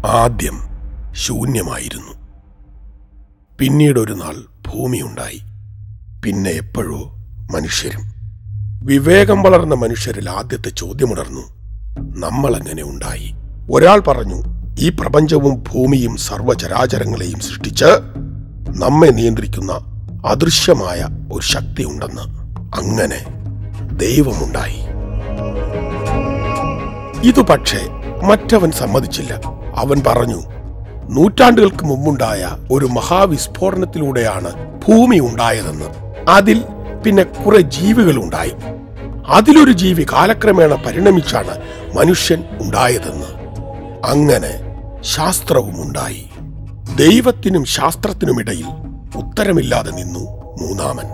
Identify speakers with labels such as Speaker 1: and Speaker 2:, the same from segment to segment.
Speaker 1: ആദ്യം ശൂന്യമായിരുന്നു പിന്നീട് ഒരു നാൾ ഭൂമിയുണ്ടായി പിന്നെ എപ്പോഴോ മനുഷ്യരും വിവേകം വളർന്ന മനുഷ്യരിൽ ആദ്യത്തെ ചോദ്യമുണർന്നു നമ്മൾ എങ്ങനെ ഉണ്ടായി ഒരാൾ പറഞ്ഞു ഈ പ്രപഞ്ചവും ഭൂമിയും സർവചരാചരങ്ങളെയും സൃഷ്ടിച്ച് നമ്മെ നിയന്ത്രിക്കുന്ന അദൃശ്യമായ ഒരു ശക്തി ഉണ്ടെന്ന് അങ്ങനെ ദൈവമുണ്ടായി ഇതു പക്ഷേ മറ്റവൻ സമ്മതിച്ചില്ല അവൻ പറഞ്ഞു നൂറ്റാണ്ടുകൾക്ക് മുമ്പുണ്ടായ ഒരു മഹാവിസ്ഫോടനത്തിലൂടെയാണ് ഭൂമി ഉണ്ടായതെന്ന് അതിൽ പിന്നെ കുറെ ജീവികൾ ഉണ്ടായി അതിലൊരു ജീവി കാലക്രമേണ പരിണമിച്ചാണ് മനുഷ്യൻ ഉണ്ടായതെന്ന് അങ്ങനെ ശാസ്ത്രവും ഉണ്ടായി ദൈവത്തിനും ശാസ്ത്രത്തിനുമിടയിൽ ഉത്തരമില്ലാതെ നിന്നു മൂന്നാമൻ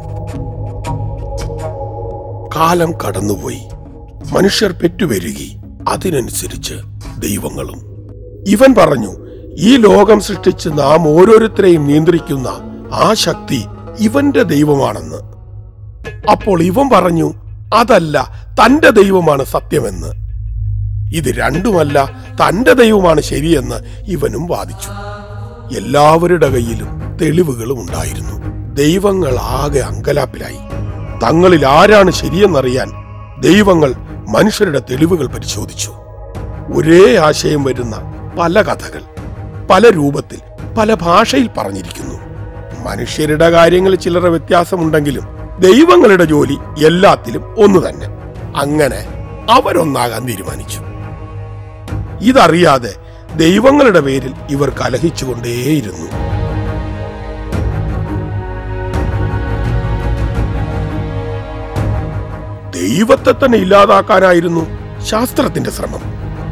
Speaker 1: കാലം കടന്നുപോയി മനുഷ്യർ പെറ്റുപെരുകി അതിനനുസരിച്ച് ദൈവങ്ങളും ഇവൻ പറഞ്ഞു ഈ ലോകം സൃഷ്ടിച്ച് നാം ഓരോരുത്തരെയും നിയന്ത്രിക്കുന്ന ആ ശക്തി ഇവന്റെ ദൈവമാണെന്ന് അപ്പോൾ ഇവൻ പറഞ്ഞു അതല്ല തന്റെ ദൈവമാണ് സത്യമെന്ന് ഇത് രണ്ടുമല്ല തന്റെ ദൈവമാണ് ശരിയെന്ന് ഇവനും വാദിച്ചു എല്ലാവരുടെ കയ്യിലും തെളിവുകളും ഉണ്ടായിരുന്നു ദൈവങ്ങൾ ആകെ അങ്കലാപ്പിലായി തങ്ങളിൽ ആരാണ് ശരിയെന്നറിയാൻ ദൈവങ്ങൾ മനുഷ്യരുടെ തെളിവുകൾ പരിശോധിച്ചു ഒരേ ആശയം വരുന്ന പല കഥകൾ പല രൂപത്തിൽ പല ഭാഷയിൽ പറഞ്ഞിരിക്കുന്നു മനുഷ്യരുടെ കാര്യങ്ങളിൽ ചില്ലറ വ്യത്യാസമുണ്ടെങ്കിലും ദൈവങ്ങളുടെ ജോലി എല്ലാത്തിലും ഒന്നു തന്നെ അങ്ങനെ അവരൊന്നാകാൻ തീരുമാനിച്ചു ഇതറിയാതെ ദൈവങ്ങളുടെ പേരിൽ ഇവർ കലഹിച്ചുകൊണ്ടേയിരുന്നു ദൈവത്തെ തന്നെ ഇല്ലാതാക്കാനായിരുന്നു ശാസ്ത്രത്തിന്റെ ശ്രമം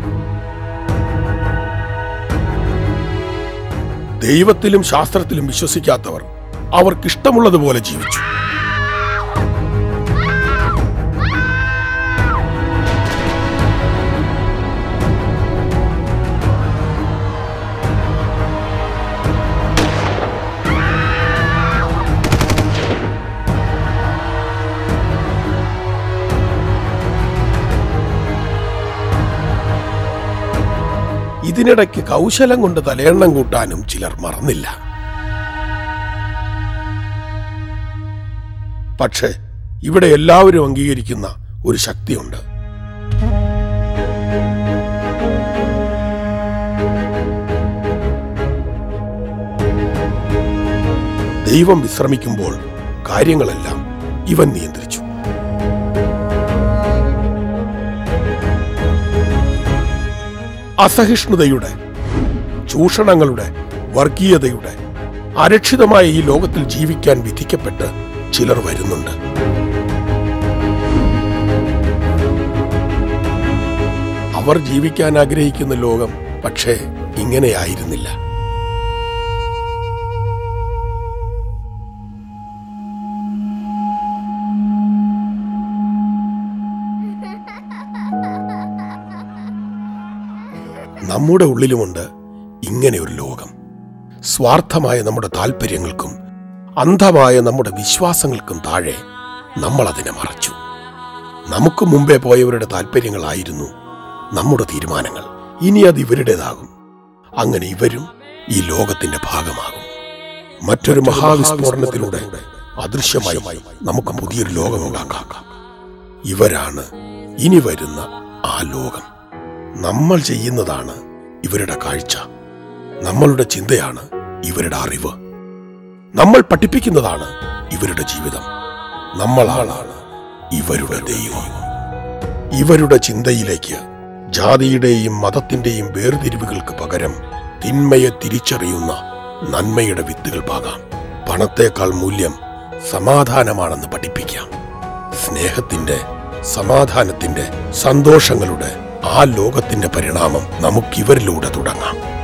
Speaker 1: ദൈവത്തിലും ശാസ്ത്രത്തിലും വിശ്വസിക്കാത്തവർ അവർക്കിഷ്ടമുള്ളതുപോലെ ജീവിച്ചു ഇതിനിടയ്ക്ക് കൗശലം കൊണ്ട് തലയെണ്ണം കൂട്ടാനും ചിലർ മറന്നില്ല പക്ഷേ ഇവിടെ എല്ലാവരും അംഗീകരിക്കുന്ന ഒരു ശക്തിയുണ്ട് ദൈവം വിശ്രമിക്കുമ്പോൾ കാര്യങ്ങളെല്ലാം ഇവൻ നിയന്ത്രിച്ചു അസഹിഷ്ണുതയുടെ ചൂഷണങ്ങളുടെ വർഗീയതയുടെ അരക്ഷിതമായ ഈ ലോകത്തിൽ ജീവിക്കാൻ വിധിക്കപ്പെട്ട് ചിലർ വരുന്നുണ്ട് അവർ ജീവിക്കാൻ ആഗ്രഹിക്കുന്ന ലോകം പക്ഷേ ഇങ്ങനെയായിരുന്നില്ല നമ്മുടെ ഉള്ളിലുമുണ്ട് ഇങ്ങനെ ഒരു ലോകം സ്വാർത്ഥമായ നമ്മുടെ താല്പര്യങ്ങൾക്കും അന്ധമായ നമ്മുടെ വിശ്വാസങ്ങൾക്കും താഴെ നമ്മൾ അതിനെ മറച്ചു നമുക്ക് മുമ്പേ പോയവരുടെ താല്പര്യങ്ങളായിരുന്നു നമ്മുടെ തീരുമാനങ്ങൾ ഇനി അത് ഇവരുടേതാകും അങ്ങനെ ഇവരും ഈ ലോകത്തിന്റെ ഭാഗമാകും മറ്റൊരു മഹാവിസ്ഫോടനത്തിലൂടെ അദൃശ്യമായി നമുക്ക് പുതിയൊരു ലോകമുണ്ടാക്കാം ഇവരാണ് ഇനി വരുന്ന ആ ലോകം നമ്മൾ ചെയ്യുന്നതാണ് ഇവരുടെ കാഴ്ച നമ്മളുടെ ചിന്തയാണ് ഇവരുടെ അറിവ് നമ്മൾ പഠിപ്പിക്കുന്നതാണ് ഇവരുടെ ജീവിതം നമ്മളാണ് ഇവരുടെ ദൈവം ഇവരുടെ ചിന്തയിലേക്ക് ജാതിയുടെയും മതത്തിന്റെയും വേർതിരിവുകൾക്ക് പകരം തിന്മയെ തിരിച്ചറിയുന്ന നന്മയുടെ വിത്തുകൾ പാകാം പണത്തേക്കാൾ മൂല്യം സമാധാനമാണെന്ന് പഠിപ്പിക്കാം സ്നേഹത്തിന്റെ സമാധാനത്തിന്റെ സന്തോഷങ്ങളുടെ ആ ലോകത്തിന്റെ പരിണാമം നമുക്കിവരിലൂടെ തുടങ്ങാം